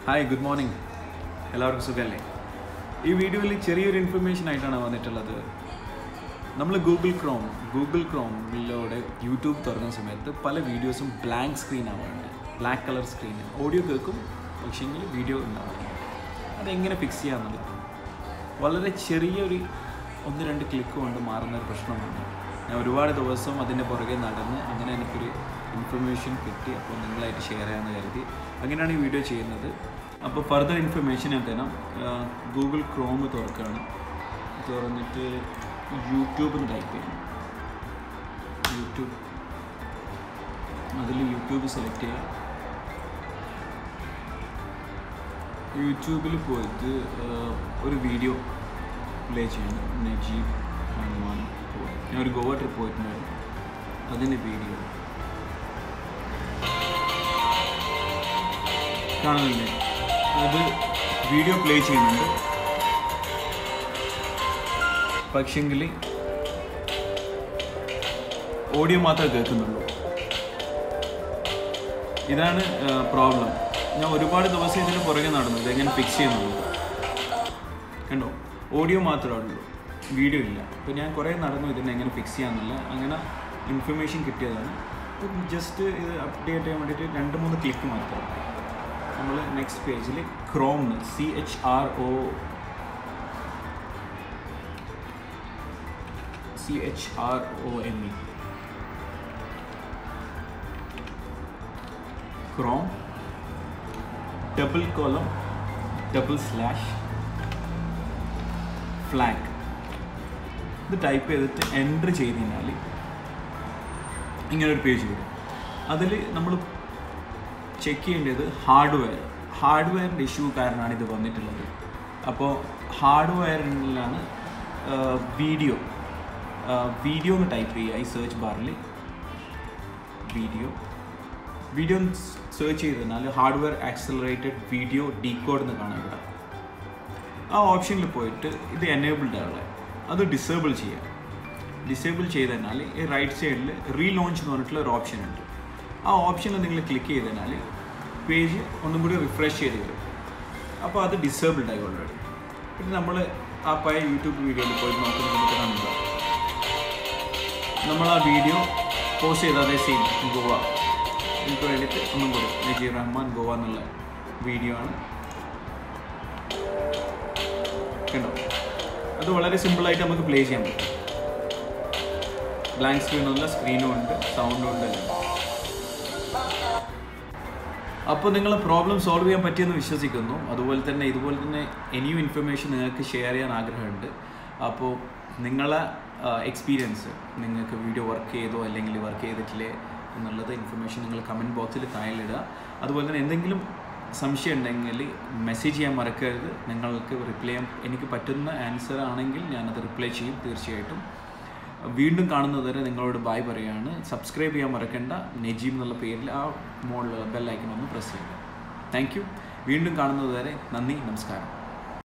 hi good morning എല്ലാവർക്കും സുഖമല്ലേ ഈ വീഡിയോയിൽ ചെറിയൊരു ഇൻഫർമേഷൻ ആയിട്ടാണ് വന്നിട്ടുള്ളത് നമ്മൾ ഗൂഗിൾ ക്രോം ഗൂഗിൾ ക്രോമിലൂടെ യൂട്യൂബ് തുറന്ന സമയത്ത് പല വീഡിയോസും ബ്ലാങ്ക് സ്ക്രീൻ ആവാറുണ്ട് ബ്ലാക്ക് കളർ സ്ക്രീൻ ഓഡിയോ കേൾക്കും പക്ഷേങ്കിൽ വീഡിയോ ഉണ്ടാവാറുണ്ട് അതെങ്ങനെ ഫിക്സ് ചെയ്യാമെന്നുള്ളത് വളരെ ചെറിയൊരു ഒന്ന് രണ്ട് ക്ലിക്ക് കൊണ്ട് മാറുന്ന ഒരു പ്രശ്നമാണ് ഞാൻ ഒരുപാട് ദിവസം അതിൻ്റെ പുറകെ നടന്ന് അങ്ങനെ എനിക്കൊരു ഇൻഫർമേഷൻ കിട്ടി അപ്പോൾ നിങ്ങളായിട്ട് ഷെയർ ചെയ്യാമെന്ന് കരുതി അങ്ങനെയാണ് ഈ വീഡിയോ ചെയ്യുന്നത് അപ്പോൾ ഫർദർ ഇൻഫർമേഷൻ ഞാൻ തരാം ഗൂഗിൾ ക്രോം തുറക്കുകയാണ് തുറന്നിട്ട് യൂട്യൂബ് എന്ന് ടൈപ്പ് ചെയ്യണം യൂട്യൂബ് അതിൽ യൂട്യൂബ് സെലക്ട് ചെയ്യാം യൂട്യൂബിൽ പോയിട്ട് ആഹ്, ഒരു വീഡിയോ പ്ലേ ചെയ്യണം നജീബ് ഹനുമാൻ പോയി ഞാൻ ഒരു ഗോവ ട്രിപ്പ് പോയിട്ടുണ്ടായിരുന്നു അതിൻ്റെ വീഡിയോ കാണുന്നില്ലേ അത് വീഡിയോ പ്ലേ ചെയ്യുന്നുണ്ട് പക്ഷെങ്കിൽ ഓഡിയോ മാത്രമേ കേൾക്കുന്നുള്ളൂ ഇതാണ് പ്രോബ്ലം ഞാൻ ഒരുപാട് ദിവസം ഇതിന് പുറകെ നടന്നു ഇത് എങ്ങനെ ഫിക്സ് ചെയ്യുന്നുള്ളൂ കണ്ടോ ഓഡിയോ മാത്രമേ ഉള്ളൂ വീഡിയോ ഇല്ല അപ്പോൾ ഞാൻ കുറേ നടന്നു ഇതിനെ എങ്ങനെ ഫിക്സ് ചെയ്യാമെന്നില്ല അങ്ങനെ ഇൻഫർമേഷൻ കിട്ടിയതാണ് ജസ്റ്റ് ഇത് അപ്ഡേറ്റ് ചെയ്യാൻ വേണ്ടിയിട്ട് രണ്ട് മൂന്ന് ക്ലിക്ക് മാത്രം നമ്മൾ നെക്സ്റ്റ് പേജിൽ Chrome C H R O C H R O M E Chrome double colon double slash flag ഇത് ടൈപ്പ് ചെയ്തിട്ട് എൻ്റർ ചെയ്ത് കഴിഞ്ഞാൽ ഇങ്ങനെ ഒരു പേജ് വരും അതിൽ നമ്മൾ ചെക്ക് ചെയ്യേണ്ടത് ഹാർഡ്വെയർ ഹാർഡ്വെയറിൻ്റെ ഇഷ്യൂ കാരണമാണ് ഇത് വന്നിട്ടുള്ളത് അപ്പോൾ ഹാർഡ്വെയറിലാണ് വീഡിയോ വീഡിയോ എന്ന് ടൈപ്പ് ചെയ്യുക ഈ സെർച്ച് ബാറിൽ വീഡിയോ വീഡിയോ സെർച്ച് ചെയ്ത് കഴിഞ്ഞാൽ ഹാർഡ്വെയർ ആക്സലറേറ്റഡ് വീഡിയോ ഡീകോഡ് എന്ന് കാണാൻ ഇവിടെ ആ ഓപ്ഷനിൽ പോയിട്ട് ഇത് എനേബിൾഡ് ആണ് അത് ഡിസേബിൾ ചെയ്യാം ഡിസേബിൾ ചെയ്ത് കഴിഞ്ഞാൽ ഈ റൈറ്റ് സൈഡിൽ റീലോഞ്ച് എന്ന് പറഞ്ഞിട്ടുള്ള ഒരു ഓപ്ഷൻ ഉണ്ട് ആ ഓപ്ഷനിൽ നിങ്ങൾ ക്ലിക്ക് ചെയ്ത് കഴിഞ്ഞാൽ പേജ് ഒന്നും കൂടി റിഫ്രഷ് ചെയ്ത് വരും അപ്പോൾ അത് ഡിസേബിൾഡ് ആയി ഓൾറെഡി പിന്നെ നമ്മൾ ആ പഴയ യൂട്യൂബ് വീഡിയോയിൽ പോയി നോക്കുന്ന നമുക്ക് കാണുക നമ്മൾ ആ വീഡിയോ പോസ്റ്റ് ചെയ്ത അതേ സെയിം ഗോവ എനിക്ക് വേണ്ടിയിട്ട് ഒന്നും കൂടി നജീർ റഹ്മാൻ ഗോവ എന്നുള്ള വീഡിയോ ആണ് കണ്ടോ അത് വളരെ സിമ്പിളായിട്ട് നമുക്ക് പ്ലേ ചെയ്യാൻ പറ്റും ബ്ലാങ്ക് സ്ക്രീനൊന്നുമില്ല സ്ക്രീനും ഉണ്ട് സൗണ്ടും ഉണ്ട് എല്ലാം അപ്പോൾ നിങ്ങളെ പ്രോബ്ലം സോൾവ് ചെയ്യാൻ പറ്റിയെന്ന് വിശ്വസിക്കുന്നു അതുപോലെ തന്നെ ഇതുപോലെ തന്നെ ഇനിയും ഇൻഫർമേഷൻ നിങ്ങൾക്ക് ഷെയർ ചെയ്യാൻ ആഗ്രഹമുണ്ട് അപ്പോൾ നിങ്ങളെ എക്സ്പീരിയൻസ് നിങ്ങൾക്ക് വീഡിയോ വർക്ക് ചെയ്തോ അല്ലെങ്കിൽ വർക്ക് ചെയ്തിട്ടില്ലേ എന്നുള്ളത് ഇൻഫർമേഷൻ നിങ്ങൾ കമൻറ്റ് ബോക്സിൽ താഴെയിടുക അതുപോലെ തന്നെ എന്തെങ്കിലും സംശയം ഉണ്ടെങ്കിൽ മെസ്സേജ് ചെയ്യാൻ മറക്കരുത് നിങ്ങൾക്ക് റിപ്ലൈ ചെയ്യാൻ എനിക്ക് പറ്റുന്ന ആൻസർ ആണെങ്കിൽ ഞാനത് റിപ്ലൈ ചെയ്യും തീർച്ചയായിട്ടും വീണ്ടും കാണുന്നതുവരെ നിങ്ങളോട് ബായ് പറയുകയാണ് സബ്സ്ക്രൈബ് ചെയ്യാൻ മറക്കണ്ട നജീം എന്നുള്ള പേരിൽ ആ മോളിലുള്ള ബെല്ലൈക്കൺ ഒന്ന് പ്രസ് ചെയ്യുക താങ്ക് യു വീണ്ടും കാണുന്നതുവരെ നന്ദി നമസ്കാരം